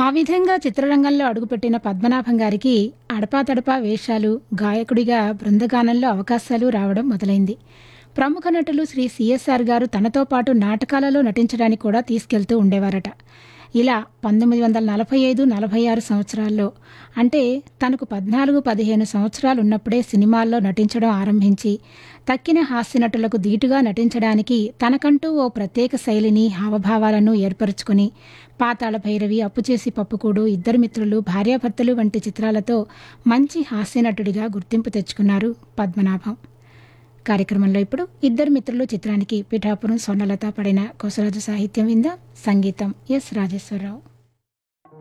ఆ విధంగా చిత్రరంగంలో అడుగుపెట్టిన పద్మనాభం గారికి అడపాతడపా వేషాలు గాయకుడిగా బృందగానంలో అవకాశాలు రావడం మొదలైంది ప్రముఖ నటులు శ్రీ సిఎస్ఆర్ గారు తనతో పాటు నాటకాలలో నటించడానికి కూడా తీసుకెళ్తూ ఉండేవారట ఇలా పంతొమ్మిది వందల నలభై ఐదు నలభై ఆరు సంవత్సరాల్లో అంటే తనకు పద్నాలుగు పదిహేను సంవత్సరాలు ఉన్నప్పుడే సినిమాల్లో నటించడం ఆరంభించి తక్కిన హాస్య నటులకు ధీటుగా నటించడానికి తనకంటూ ఓ ప్రత్యేక శైలిని హావభావాలను ఏర్పరచుకుని పాతాళ భైరవి అప్పుచేసి పప్పుకూడు ఇద్దరు మిత్రులు భార్యాభర్తలు వంటి చిత్రాలతో మంచి హాస్య నటుడిగా గుర్తింపు తెచ్చుకున్నారు పద్మనాభం కార్యక్రమంలో ఇప్పుడు ఇద్దరు మిత్రులు చిత్రానికి పిఠాపురం స్వర్ణలత పడిన కోసరాజు సాహిత్యం వింద సంగీతం ఎస్ రాజేశ్వరరావు